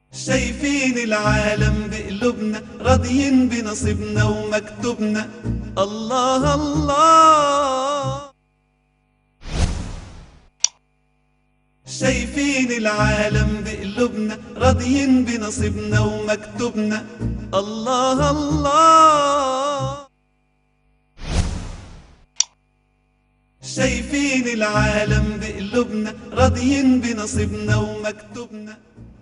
شايفين العالم بقلوبنا راضيين بنصيبنا ومكتوبنا الله الله شايفين العالم بقلوبنا راضيين بنصيبنا ومكتوبنا الله الله شايفين العالم بقلوبنا راضيين بنصيبنا ومكتوبنا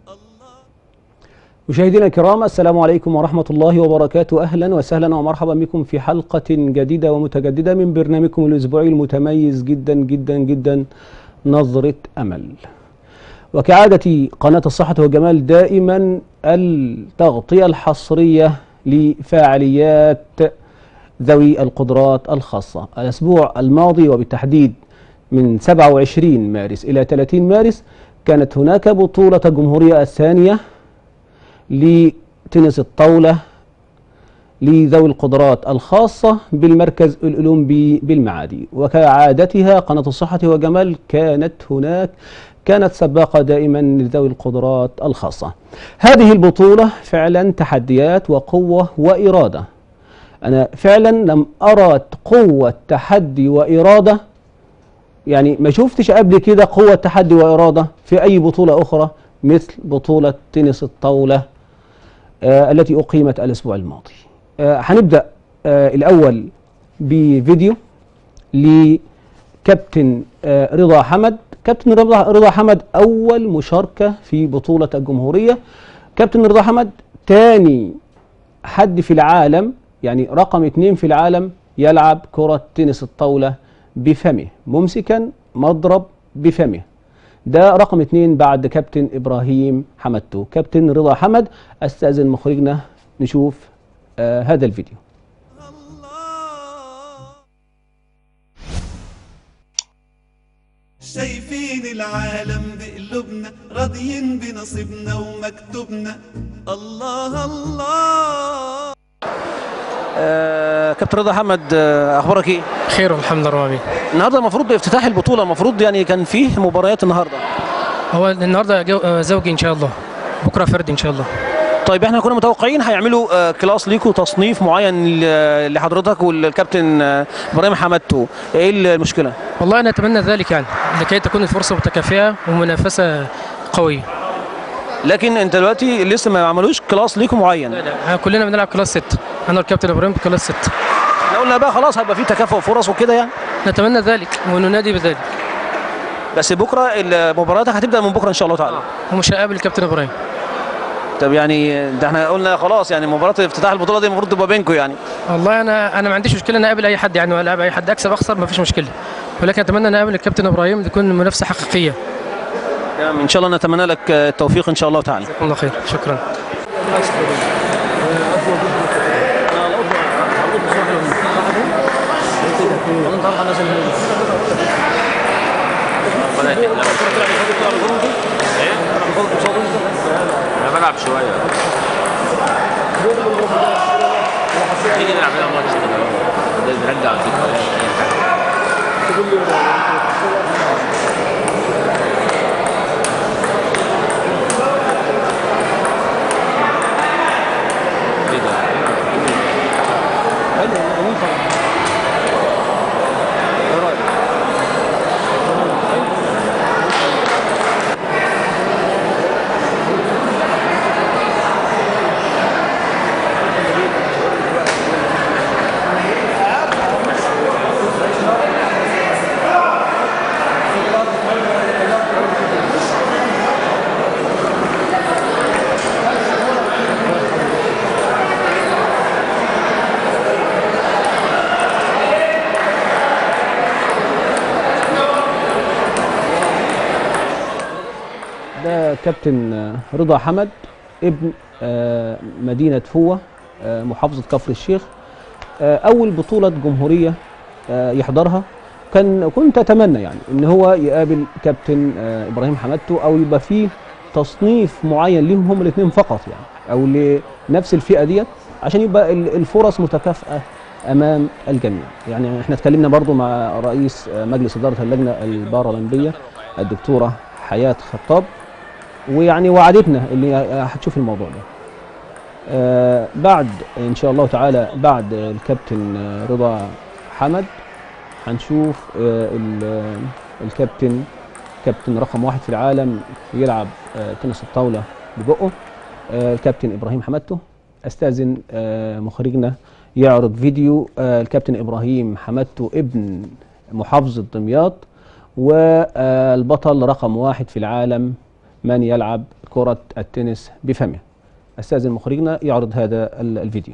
مشاهدينا الكرام السلام عليكم ورحمة الله وبركاته أهلا وسهلا ومرحبا بكم في حلقة جديدة ومتجددة من برنامجكم الأسبوعي المتميز جدا جدا جدا نظرة أمل وكعادة قناة الصحة والجمال دائما التغطية الحصرية لفعاليات ذوي القدرات الخاصة الأسبوع الماضي وبالتحديد من 27 مارس إلى 30 مارس كانت هناك بطولة الجمهورية الثانية لتنس الطاولة لذوي القدرات الخاصة بالمركز الأولمبي بالمعادي وكعادتها قناة الصحة والجمال كانت هناك كانت سباقة دائما لذوي القدرات الخاصة هذه البطولة فعلا تحديات وقوة وإرادة أنا فعلا لم أرى قوة تحدي وإرادة يعني ما شفتش قبل كده قوة تحدي وإرادة في أي بطولة أخرى مثل بطولة تنس الطاولة آه التي أقيمت الأسبوع الماضي آه هنبدأ آه الأول بفيديو لكابتن آه رضا حمد كابتن رضا رضا حمد أول مشاركة في بطولة الجمهورية كابتن رضا حمد تاني حد في العالم يعني رقم اثنين في العالم يلعب كرة تنس الطاولة بفمه ممسكا مضرب بفمه ده رقم اثنين بعد كابتن ابراهيم حمدتو كابتن رضا حمد استاذن مخرجنا نشوف آه هذا الفيديو شايفين العالم بقلوبنا راضيين بنصيبنا ومكتوبنا الله الله آه كابتن رضا حمد آه اخبارك ايه خير والحمد لله رب النهارده المفروض بافتتاح البطوله المفروض يعني كان فيه مباريات النهارده هو النهارده جو- آه، زوجي ان شاء الله بكره فردي ان شاء الله طيب احنا كنا متوقعين هيعملوا آه كلاس ليكوا تصنيف معين ل- لحضرتك والكابتن آه ابراهيم حمدتو ايه المشكله والله انا اتمنى ذلك يعني لكي تكون الفرصه متكافئه ومنافسه قويه لكن انت دلوقتي لسه ما عملوش كلاس ليكوا معين آه، كلنا بنلعب كلاس 6 انا والكابتن ابراهيم كلاس 6 احنا قلنا بقى خلاص هيبقى في تكافؤ فرص وكده يعني نتمنى ذلك وننادي بذلك بس بكره المباريات هتبدا من بكره ان شاء الله تعالى ومش هقابل الكابتن ابراهيم طب يعني ده احنا قلنا خلاص يعني مباراه افتتاح البطوله دي المفروض تبقى بينكم يعني والله انا انا ما عنديش مشكله ان اقابل اي حد يعني ولا العب اي حد اكسب اخسر ما فيش مشكله ولكن اتمنى ان اقابل الكابتن ابراهيم تكون منافسه حقيقيه يعني ان شاء الله نتمنى لك التوفيق ان شاء الله تعالى جزاكم الله خير شكرا انا بلعب شويه تيجي نلعب لنا ماتش كده ده بنرجع الذكريات اي حاجه ايه ده؟ ده كابتن آه، رضا حمد ابن آه، مدينة فوة آه، محافظة كفر الشيخ آه، أول بطولة جمهورية آه، يحضرها كان كنت أتمنى يعني إن هو يقابل كابتن آه، إبراهيم حمدتو أو يبقى فيه تصنيف معين ليهم هم الاثنين فقط يعني أو لنفس الفئة ديت عشان يبقى ال- الفرص متكافئة امام الجميع يعني احنا اتكلمنا برضو مع رئيس آه، مجلس اداره اللجنه البارالمبيه الدكتوره حياه خطاب ويعني وعدتنا اللي هتشوف الموضوع ده آه بعد ان شاء الله تعالى بعد الكابتن آه، رضا حمد هنشوف آه ال- آه، الكابتن كابتن رقم واحد في العالم يلعب آه تنس الطاوله ببقه آه الكابتن ابراهيم حمدته استاذن آه مخرجنا يعرض فيديو آه الكابتن ابراهيم حمدته ابن محافظه دمياط والبطل رقم واحد في العالم من يلعب كرة التنس بفمه استاذن مخرجنا يعرض هذا ال- الفيديو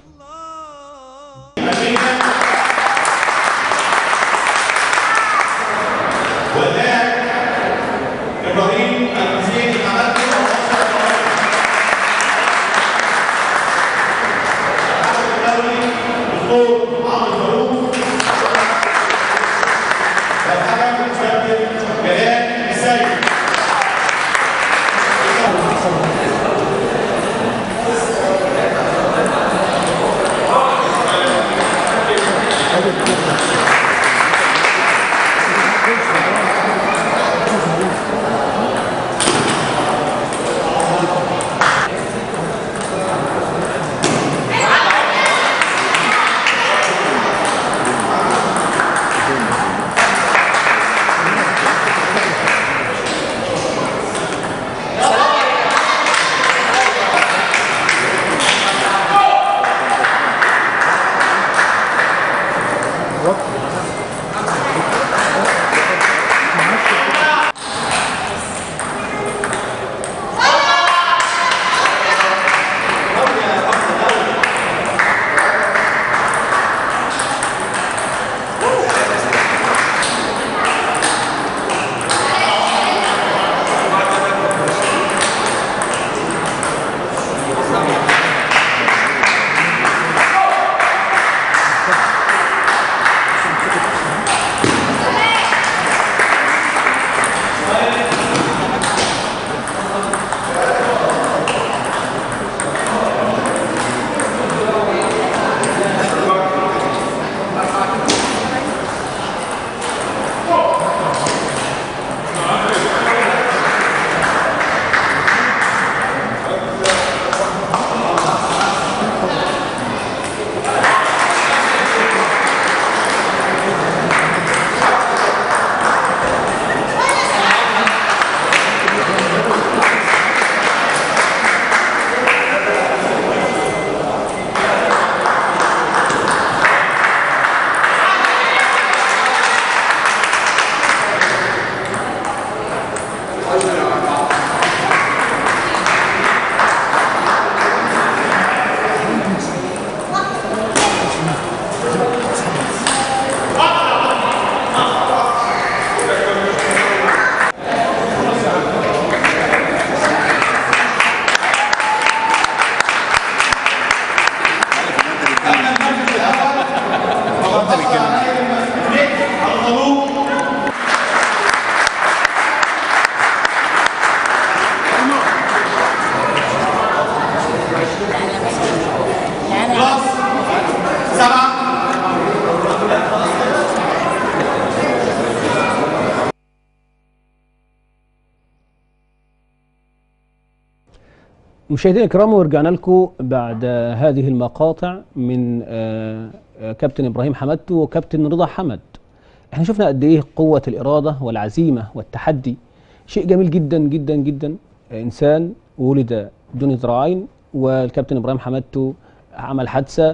مشاهدينا الكرام ورجعنا لكم بعد هذه المقاطع من آه، آه، كابتن ابراهيم حمدتو وكابتن رضا حمد احنا شفنا قد ايه قوه الاراده والعزيمه والتحدي شيء جميل جدا جدا جدا آه، انسان ولد بدون ذراعين والكابتن ابراهيم حمدتو عمل حادثه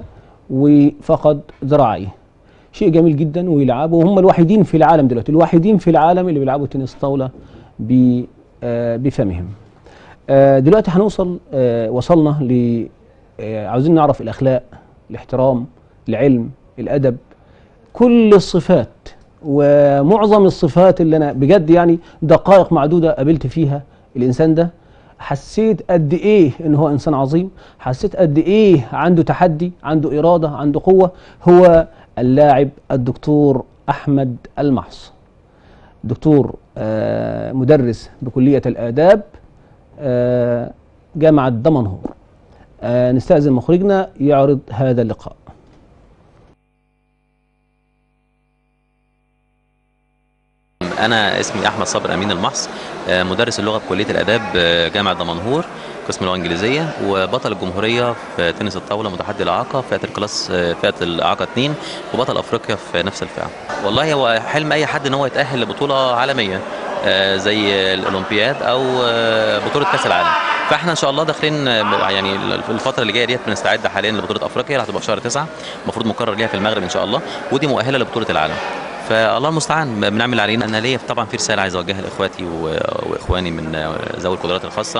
وفقد ذراعيه شيء جميل جدا ويلعبوا وهم الوحيدين في العالم دلوقتي الوحيدين في العالم اللي بيلعبوا تنس طاوله ب- آه، بفمهم آه، دلوقتي هنوصل آه، وصلنا ل آه، عاوزين نعرف الاخلاق الاحترام العلم الادب كل الصفات ومعظم الصفات اللي انا بجد يعني دقائق معدوده قابلت فيها الانسان ده حسيت قد ايه ان هو انسان عظيم حسيت قد ايه عنده تحدي عنده اراده عنده قوه هو اللاعب الدكتور احمد المحص دكتور آه، مدرس بكليه الاداب آه، جامعه دمنهور آه، نستأذن مخرجنا يعرض هذا اللقاء انا اسمي احمد صابر امين المحص آه، مدرس اللغه بكليه الاداب آه، جامعه دمنهور قسم اللغه الانجليزيه وبطل الجمهوريه في تنس الطاوله متحدي الاعاقه فئه الكلاس آه، فئه الاعاقه 2 وبطل افريقيا في نفس الفئه والله هو حلم اي حد ان هو يتاهل لبطوله عالميه آه، زي الاولمبياد او آه، بطوله كاس العالم فاحنا ان شاء الله داخلين آه، يعني الفتره اللي جايه ديت بنستعد حاليا لبطوله افريقيا اللي هتبقى في شهر 9 المفروض مقرر ليها في المغرب ان شاء الله ودي مؤهله لبطوله العالم فالله المستعان بنعمل اللي علينا انا ليا طبعا في رساله عايز اوجهها لاخواتي و- واخواني من آه، ذوي القدرات الخاصه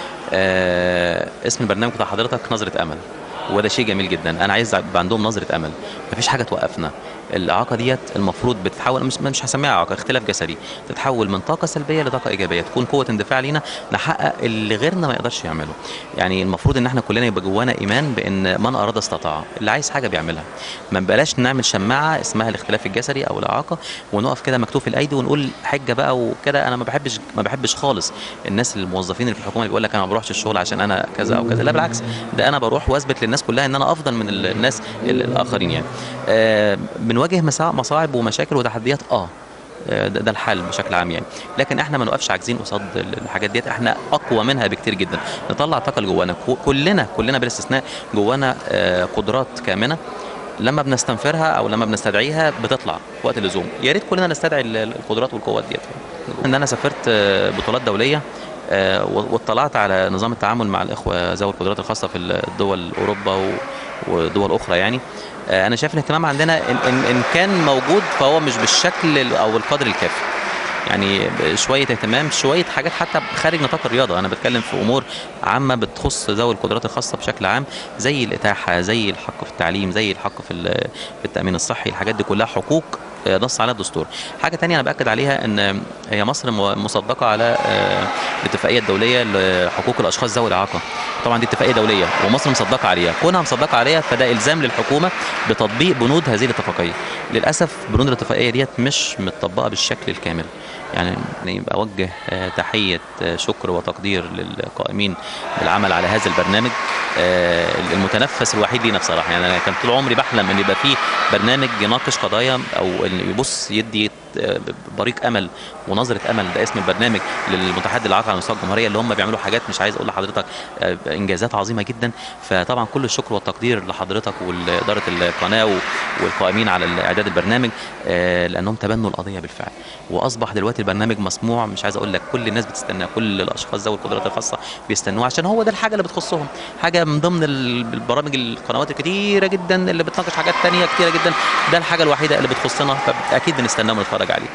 آه، اسم البرنامج بتاع حضرتك نظره امل وده شيء جميل جدا انا عايز يبقى عندهم نظره امل مفيش حاجه توقفنا الاعاقه ديت المفروض بتتحول مش مش هسميها اعاقه اختلاف جسدي تتحول من طاقه سلبيه لطاقه ايجابيه تكون قوه اندفاع لينا نحقق اللي غيرنا ما يقدرش يعمله يعني المفروض ان احنا كلنا يبقى جوانا ايمان بان من اراد استطاع اللي عايز حاجه بيعملها ما بلاش نعمل شماعه اسمها الاختلاف الجسدي او الاعاقه ونقف كده مكتوف الايدي ونقول حجه بقى وكده انا ما بحبش ما بحبش خالص الناس الموظفين اللي في الحكومه اللي بيقول لك انا ما بروحش الشغل عشان انا كذا او كذا لا بالعكس ده انا بروح واثبت للناس كلها ان انا افضل من ال- الناس ال- الاخرين يعني آه بنواجه مسا- مصاعب ومشاكل وتحديات اه آه، ده ده الحل بشكل عام يعني لكن احنا ما نوقفش عاجزين قصاد ال- الحاجات ديت احنا اقوى منها بكتير جدا نطلع الطاقه اللي جوانا كو- كلنا كلنا بلا استثناء جوانا آه، قدرات كامنه لما بنستنفرها او لما بنستدعيها بتطلع في وقت اللزوم يا ريت كلنا نستدعي ال- ال- القدرات والقوات ديت ان انا سافرت آه، بطولات دوليه آه، و- واطلعت على نظام التعامل مع الاخوه ذوي القدرات الخاصه في الدول اوروبا و- ودول اخرى يعني آه، انا شايف الاهتمام عندنا ان, إن, إن كان موجود فهو مش بالشكل ال- او القدر الكافي يعني شويه اهتمام شويه حاجات حتى خارج نطاق الرياضه انا بتكلم في امور عامه بتخص ذوي القدرات الخاصه بشكل عام زي الاتاحه زي الحق في التعليم زي الحق في ال- في التامين الصحي الحاجات دي كلها حقوق آه، نص عليها الدستور حاجه تانية انا باكد عليها ان هي مصر مو- مصدقه على آه، الاتفاقيه الدوليه لحقوق الاشخاص ذوي الاعاقه طبعا دي اتفاقيه دوليه ومصر مصدقه عليها كونها مصدقه عليها فده الزام للحكومه بتطبيق بنود هذه الاتفاقيه للاسف بنود الاتفاقيه ديت مش متطبقه بالشكل الكامل يعني يعني اوجه آه، تحيه آه، شكر وتقدير للقائمين بالعمل على هذا البرنامج آه، المتنفس الوحيد لينا بصراحه يعني انا كان طول عمري بحلم ان يبقى فيه برنامج يناقش قضايا او إن يبص يدي آه، بريق امل ونظره امل ده اسم البرنامج للمتحدي الاعاقه على مستوى الجمهوريه اللي هم بيعملوا حاجات مش عايز اقول لحضرتك آه، انجازات عظيمه جدا فطبعا كل الشكر والتقدير لحضرتك واداره القناه و- والقائمين على اعداد البرنامج آه، لانهم تبنوا القضيه بالفعل واصبح دلوقتي البرنامج مسموع مش عايز اقول لك كل الناس بتستناه كل الاشخاص ذوي القدرات الخاصه بيستنوه عشان هو ده الحاجه اللي بتخصهم حاجه من ضمن ال- البرامج القنوات الكتيره جدا اللي بتناقش حاجات تانية كتيره جدا ده الحاجه الوحيده اللي بتخصنا فاكيد بنستناه ونتفرج عليه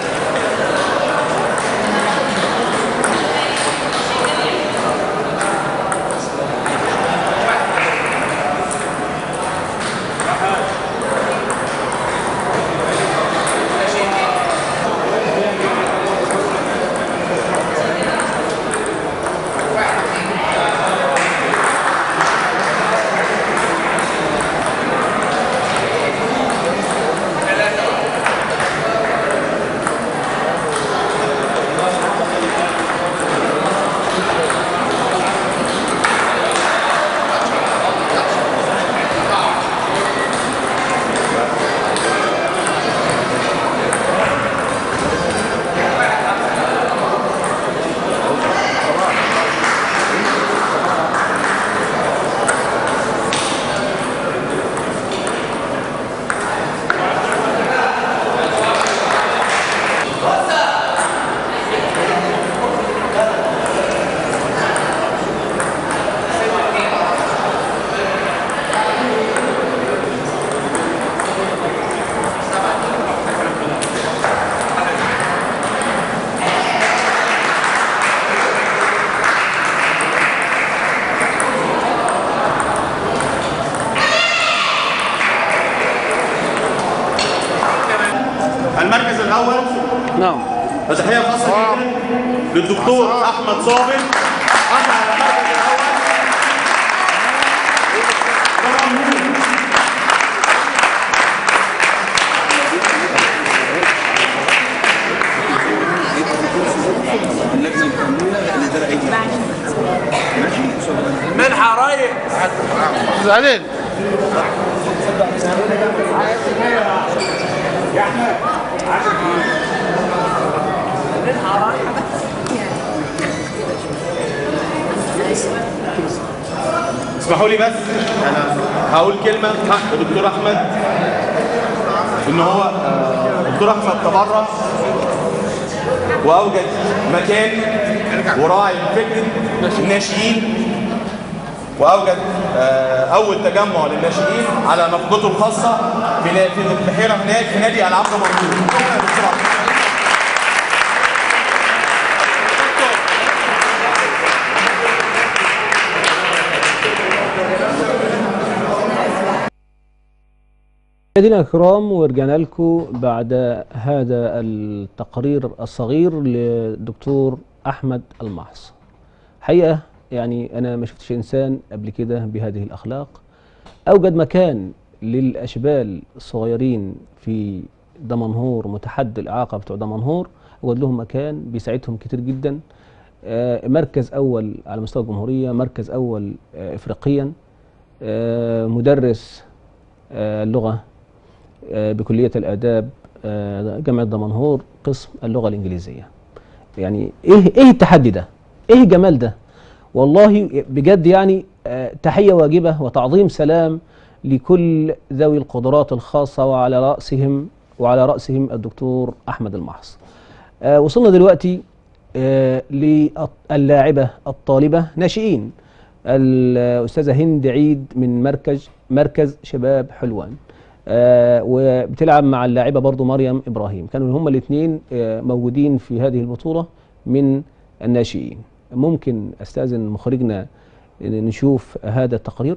المركز الاول نعم تحيه خاصه جدا للدكتور احمد صابر حصل على المركز الاول زعلان اسمحوا لي بس انا هقول كلمه حق دكتور احمد ان هو آه، دكتور احمد تبرع واوجد مكان وراعي فكره الناشئين واوجد آه، اول تجمع للناشئين على نفقته الخاصه في نا- في البحيره هناك في نادي العاب دمنهور شكرا يا دكتور أحمد. مشاهدينا الكرام ورجعنا لكم بعد هذا التقرير الصغير للدكتور احمد المحص حقيقه يعني انا ما شفتش انسان قبل كده بهذه الاخلاق اوجد مكان للاشبال الصغيرين في دمنهور متحدي الاعاقه بتوع دمنهور اوجد لهم مكان بيساعدهم كتير جدا آه، مركز اول على مستوى الجمهوريه مركز اول آه، افريقيا آه، مدرس آه، اللغه آه، بكلية الآداب آه، جامعة دمنهور قسم اللغة الإنجليزية يعني إيه إيه التحدي ده؟ إيه الجمال ده؟ والله بجد يعني آه، تحية واجبة وتعظيم سلام لكل ذوي القدرات الخاصة وعلى رأسهم وعلى رأسهم الدكتور أحمد المحص آه، وصلنا دلوقتي آه، للاعبة الطالبة ناشئين الأستاذة هند عيد من مركز مركز شباب حلوان آه، وبتلعب مع اللاعبة برضو مريم إبراهيم كانوا هما الاثنين آه، موجودين في هذه البطولة من الناشئين ممكن أستاذن مخرجنا إن نشوف هذا التقرير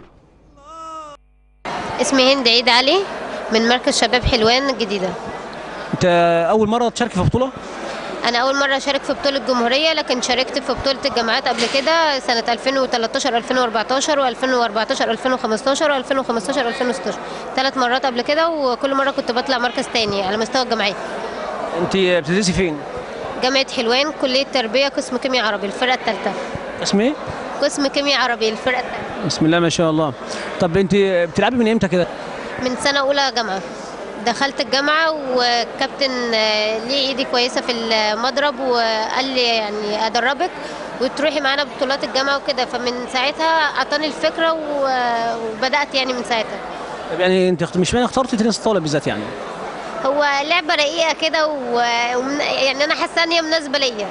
اسمي هند عيد علي من مركز شباب حلوان الجديدة أنت أول مرة تشارك في بطولة؟ أنا أول مرة أشارك في بطولة جمهورية لكن شاركت في بطولة الجامعات قبل كده سنة 2013 2014 و2014 2015 و2015 2016 ثلاث مرات قبل كده وكل مرة كنت بطلع مركز تاني على مستوى الجامعات أنت بتدرسي فين؟ جامعة حلوان كلية تربية قسم كيمياء عربي الفرقة الثالثة اسمه إيه؟ قسم كيمياء عربي الفرقة الثالثة بسم الله ما شاء الله طب أنت بتلعبي من إمتى كده؟ من سنة أولى جامعة دخلت الجامعة وكابتن آه، ليه ايدي كويسة في المضرب وقال لي يعني ادربك وتروحي معانا بطولات الجامعة وكده فمن ساعتها اعطاني الفكرة و- وبدأت يعني من ساعتها طب يعني أنت مش معنى اخترتي تنس الطاولة بالذات يعني؟ هو لعبة رقيقة كده و- ومن- يعني انا حاسة ان هي مناسبة ليا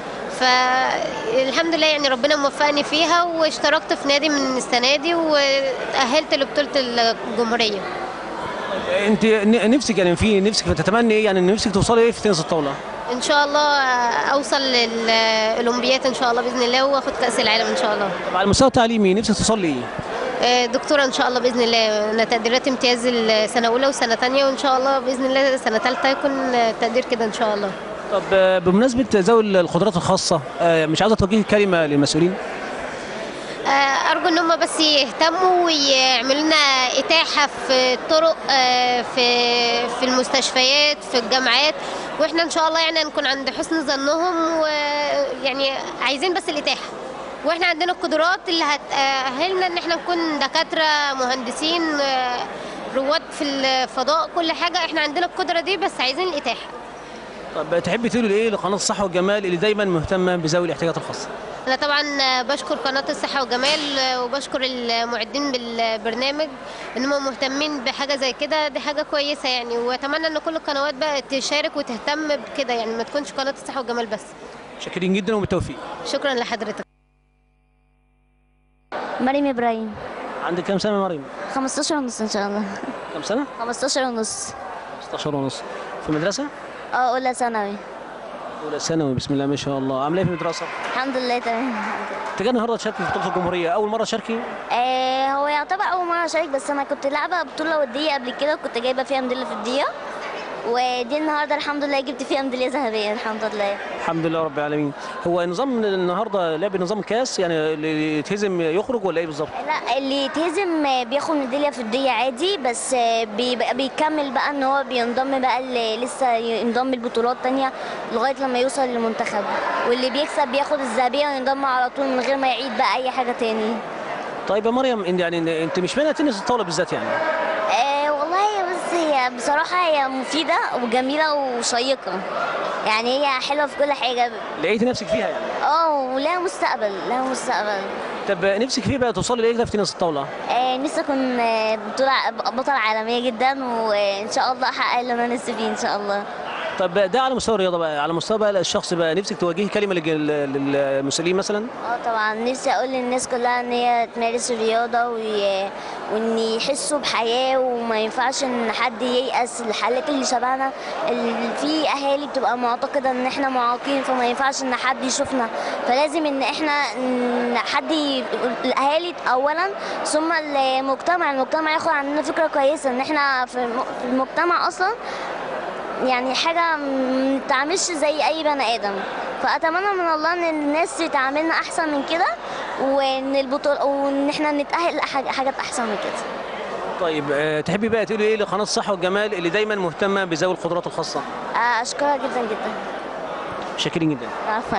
فالحمد لله يعني ربنا موفقني فيها واشتركت في نادي من السنة دي وتأهلت لبطولة الجمهورية انت ن- نفسك يعني في نفسك تتمني ايه يعني نفسك توصلي ايه في تنس الطاوله؟ ان شاء الله اوصل للاولمبيات ان شاء الله باذن الله واخد كاس العالم ان شاء الله طب على المستوى التعليمي نفسك توصلي ايه؟ آه، دكتوره ان شاء الله باذن الله انا تقديرات امتياز السنه اولى وسنه ثانيه وان شاء الله باذن الله سنه ثالثه يكون تقدير كده ان شاء الله طب آه، بمناسبه ذوي القدرات الخاصه آه، مش عاوزه توجهي كلمه للمسؤولين؟ آه، ارجو ان هم بس يهتموا ويعملوا لنا اتاحه في الطرق آه، في في المستشفيات في الجامعات واحنا ان شاء الله يعني نكون عند حسن ظنهم ويعني عايزين بس الاتاحه واحنا عندنا القدرات اللي هتأهلنا ان احنا نكون دكاتره مهندسين آه، رواد في الفضاء كل حاجه احنا عندنا القدره دي بس عايزين الاتاحه طب تحبي تقولي ايه لقناه الصحه والجمال اللي دايما مهتمه بذوي الاحتياجات الخاصه؟ انا طبعا بشكر قناه الصحه والجمال وبشكر المعدين بالبرنامج ان هم مهتمين بحاجه زي كده دي حاجه كويسه يعني واتمنى ان كل القنوات بقى تشارك وتهتم بكده يعني ما تكونش قناه الصحه والجمال بس شاكرين جدا وبالتوفيق شكرا لحضرتك مريم ابراهيم عندك كام سنه يا مريم؟ 15 ونص ان شاء الله كام سنه؟ 15 ونص 16 ونص في المدرسه؟ اه اولى ثانوي اولى ثانوي بسم الله ما شاء الله عامله ايه في المدرسه؟ الحمد لله تمام انت جاي النهارده تشاركي في بطوله الجمهوريه اول مره تشاركي؟ آه هو يعتبر اول مره اشارك بس انا كنت لعبه بطوله وديه قبل كده كنت جايبه فيها ميداليه فضيه ودي النهارده الحمد لله جبت فيها ميداليه ذهبيه الحمد لله الحمد لله رب العالمين هو نظام النهارده لعب نظام كاس يعني اللي يتهزم يخرج ولا ايه بالظبط؟ لا اللي يتهزم آه، بياخد ميداليه فضيه عادي بس آه، بيبقى بيكمل بقى ان هو بينضم بقى اللي لسه ينضم البطولات تانية لغايه لما يوصل للمنتخب واللي بيكسب بياخد الذهبيه وينضم على طول من غير ما يعيد بقى اي حاجه تاني طيب يا مريم انت يعني انت مش معنى تنس الطاوله بالذات يعني آه والله بس هي بصراحة هي مفيدة وجميلة وشيقة يعني هي حلوه في كل حاجه لقيت نفسك فيها يعني اه ولها مستقبل لها مستقبل طب نفسك فيه بقى توصلي لايه كده في تنس الطاوله آه، نفسي اكون آه، بطولة بطلة عالمية جدا وان شاء الله احقق اللي انا نفسي فيه ان شاء الله طب ده على مستوى الرياضه بقى على مستوى بقى الشخص بقى نفسك توجهي كلمه للج- للمسلمين مثلا اه طبعا نفسي اقول للناس كلها ان هي تمارس الرياضة وي... وان يحسوا بحياة وما ينفعش ان حد ييأس الحالات اللي شبهنا ال- في اهالي بتبقى معتقدة ان احنا معاقين فما ينفعش ان حد يشوفنا فلازم ان احنا ن- حد ي... الاهالي اولا ثم المجتمع المجتمع ياخد عننا فكرة كويسة ان احنا في الم- في المجتمع اصلا يعني حاجة ما نتعاملش زي أي بني آدم فأتمنى من الله إن الناس تعاملنا أحسن من كده وإن البطول وإن إحنا نتأهل لحاجة- حاجات أحسن من كده طيب آه، تحبي بقى تقولي ايه لقناه الصحه والجمال اللي دايما مهتمه بذوي القدرات الخاصه آه، أشكرها جدا جدا شاكرين جدا عفوا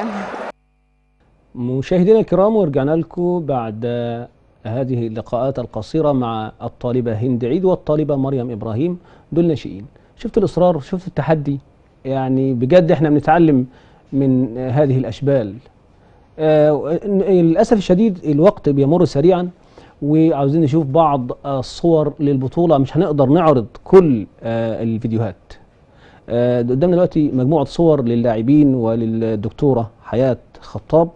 مشاهدينا الكرام ورجعنا لكم بعد هذه اللقاءات القصيرة مع الطالبة هند عيد والطالبة مريم إبراهيم دول ناشئين شفت الإصرار شفت التحدي يعني بجد احنا بنتعلم من هذه الأشبال آه للأسف الشديد الوقت بيمر سريعا وعاوزين نشوف بعض الصور للبطولة مش هنقدر نعرض كل آه الفيديوهات آه، قدامنا دلوقتي مجموعة صور للاعبين وللدكتورة حياة خطاب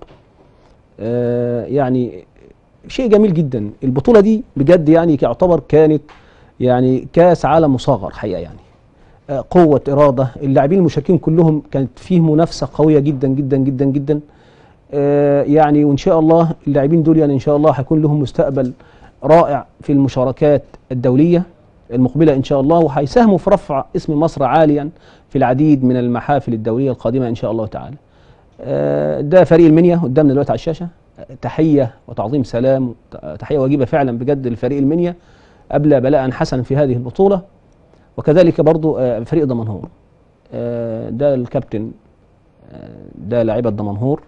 آه، يعني شيء جميل جدا البطولة دي بجد يعني يعتبر كانت يعني كاس عالم مصغر حقيقة يعني آه، قوة إرادة اللاعبين المشاركين كلهم كانت فيه منافسة قوية جدا جدا جدا جدا آه، يعني وإن شاء الله اللاعبين دول يعني إن شاء الله هيكون لهم مستقبل رائع في المشاركات الدولية المقبلة إن شاء الله وهيساهموا في رفع اسم مصر عاليا في العديد من المحافل الدولية القادمة إن شاء الله تعالى آه، ده فريق المنيا قدامنا دلوقتي على الشاشة آه، تحية وتعظيم سلام آه، تحية واجبة فعلا بجد لفريق المنيا أبلى بلاء حسنا في هذه البطولة وكذلك برضو آه، فريق دمنهور آه، ده الكابتن آه، ده لاعبة دمنهور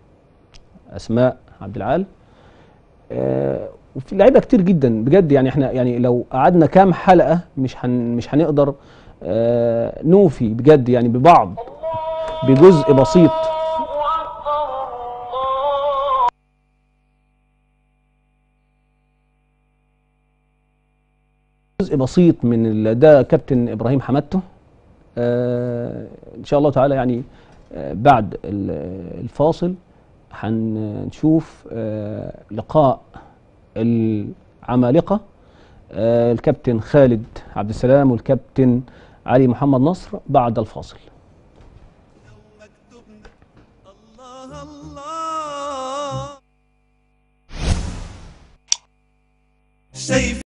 أسماء عبد العال آه، وفي لعيبه كتير جدا بجد يعني احنا يعني لو قعدنا كام حلقه مش هن مش هنقدر آه، نوفي بجد يعني ببعض بجزء بسيط جزء بسيط من ال- ده كابتن ابراهيم حمدته آه، ان شاء الله تعالى يعني آه، بعد ال- الفاصل هنشوف آه، لقاء العمالقه آه، الكابتن خالد عبد السلام والكابتن علي محمد نصر بعد الفاصل الله الله شايف